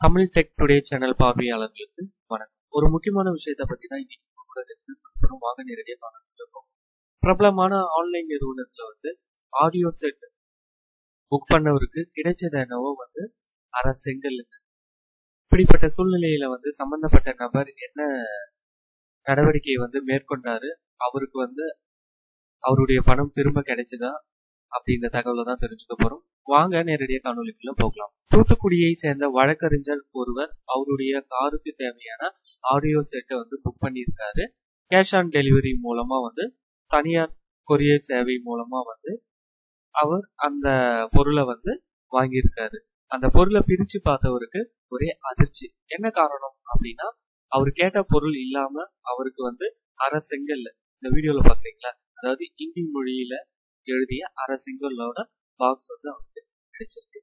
Tamil tech today channel பார்வையாளர்களுக்கு வணக்கம் ஒரு முக்கியமான விஷயத்தை பத்தி தான் இன்னைக்கு உங்க கூட discuss பண்ண போறோம். வாங்க நேரடியாக பார்க்கலாம் பிரபலமான ஆன்லைன் நிறுவனத்துல வந்து ஆடியோ செட் புக் பண்ணவருக்கு கிடைச்சது என்னவோ வந்து அரை செங்கல்லுங்க இப்படிப்பட்ட சூழ்நிலையில வந்து சம்பந்தப்பட்ட நபர் என்ன நடவடிக்கையை வந்து மேற்கொண்டாரு அவருக்கு வந்து அவருடைய பணம் திரும்ப கிடைச்சதா அப்படின்ற தகவலை தான் தெரிஞ்சுக்க போறோம் வாங்க நேரடியாக காணொலிக்குள்ள போகலாம் தூத்துக்குடியை சேர்ந்த வழக்கறிஞர் ஒருவர் அவருடைய காருக்கு தேவையான ஆடியோ செட்டை வந்து புக் பண்ணியிருக்காரு கேஷ் ஆன் டெலிவரி மூலமா வந்து தனியார் கொரியர் சேவை மூலமா வந்து அவர் அந்த பொருளை வந்து வாங்கியிருக்காரு அந்த பொருளை பிரிச்சு பார்த்தவருக்கு ஒரே அதிர்ச்சி என்ன காரணம் அப்படின்னா அவர் கேட்ட பொருள் இல்லாம அவருக்கு வந்து அரை செங்கல்ல இந்த வீடியோல பாக்குறீங்களா அதாவது இந்தி மொழியில எழுதிய அரை செங்கல்லோட பாக்ஸ் வந்து அவருக்கு கிடைச்சிருக்கு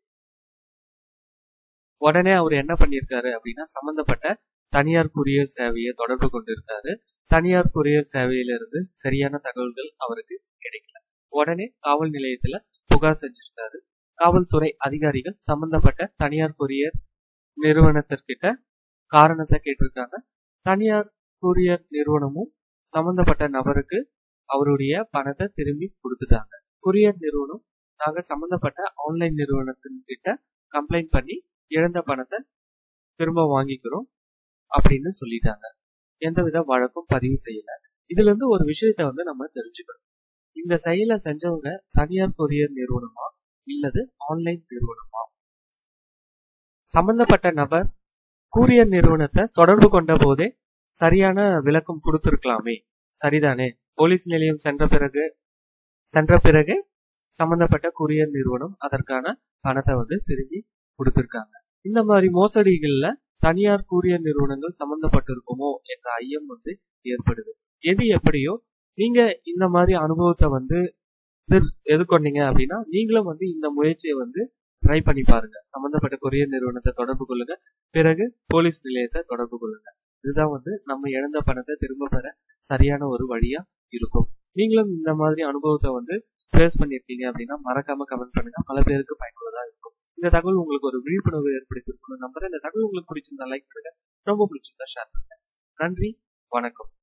உடனே அவர் என்ன பண்ணியிருக்காரு அப்படின்னா சம்பந்தப்பட்ட தனியார் கொரியர் சேவையை தொடர்பு கொண்டிருக்காரு தனியார் கொரியர் சேவையிலிருந்து சரியான தகவல்கள் அவருக்கு கிடைக்கல உடனே காவல் நிலையத்துல புகார் செஞ்சிருக்காரு காவல்துறை அதிகாரிகள் சம்பந்தப்பட்ட தனியார் கொரியர் நிறுவனத்திற்கிட்ட காரணத்தை கேட்டிருக்காங்க தனியார் கொரியர் நிறுவனமும் சம்பந்தப்பட்ட நபருக்கு அவருடைய பணத்தை திரும்பி கொடுத்துட்டாங்க கொரியர் நிறுவனம் நாங்க சம்பந்தப்பட்ட ஆன்லைன் நிறுவனத்தின் கிட்ட கம்ப்ளைண்ட் பண்ணி இழந்த பணத்தை திரும்ப வாங்கிக்கிறோம் அப்படின்னு சொல்லிட்டாங்க எந்தவித வழக்கும் பதிவு செய்யல இதுல இருந்து ஒரு விஷயத்த வந்து நம்ம தெரிஞ்சுக்கணும் இந்த செயலை செஞ்சவங்க தனியார் கொரியர் நிறுவனமா இல்லது ஆன்லைன் நிறுவனமா சம்பந்தப்பட்ட நபர் கூரியர் நிறுவனத்தை தொடர்பு கொண்ட போதே சரியான விளக்கம் கொடுத்திருக்கலாமே சரிதானே போலீஸ் நிலையம் சென்ற பிறகு சென்ற பிறகு சம்பந்தப்பட்ட கூரியர் நிறுவனம் அதற்கான பணத்தை வந்து திரும்பி கொடுத்திருக்காங்க இந்த மாதிரி மோசடிகள்ல தனியார் கூரியர் நிறுவனங்கள் சம்பந்தப்பட்டிருக்குமோ என்ற ஐயம் வந்து ஏற்படுது எது எப்படியோ நீங்க இந்த மாதிரி அனுபவத்தை வந்து எதிர்- எதிர்கொண்டீங்க அப்படின்னா நீங்களும் வந்து இந்த முயற்சியை வந்து ட்ரை பண்ணி பாருங்க சம்பந்தப்பட்ட கொரியர் நிறுவனத்தை தொடர்பு கொள்ளுங்க பிறகு போலீஸ் நிலையத்தை தொடர்பு கொள்ளுங்க இதுதான் வந்து நம்ம இழந்த பணத்தை திரும்ப பெற சரியான ஒரு வழியா இருக்கும் நீங்களும் இந்த மாதிரி அனுபவத்தை வந்து ஃபேஸ் பண்ணிருக்கீங்க அப்படின்னா மறக்காம கமெண்ட் பண்ணுங்க பல பேருக்கு பயனுள்ளதா இருக்கும் இந்த தகவல் உங்களுக்கு ஒரு விழிப்புணர்வு ஏற்படுத்தியிருக்கணும் நம்புறேன் இந்த தகவல் உங்களுக்கு பிடிச்சிருந்தா லைக் பண்ணுங்க ரொம்ப பிடிச்சிருந்தா ஷேர் பண்ணுங்க நன்றி வணக்கம்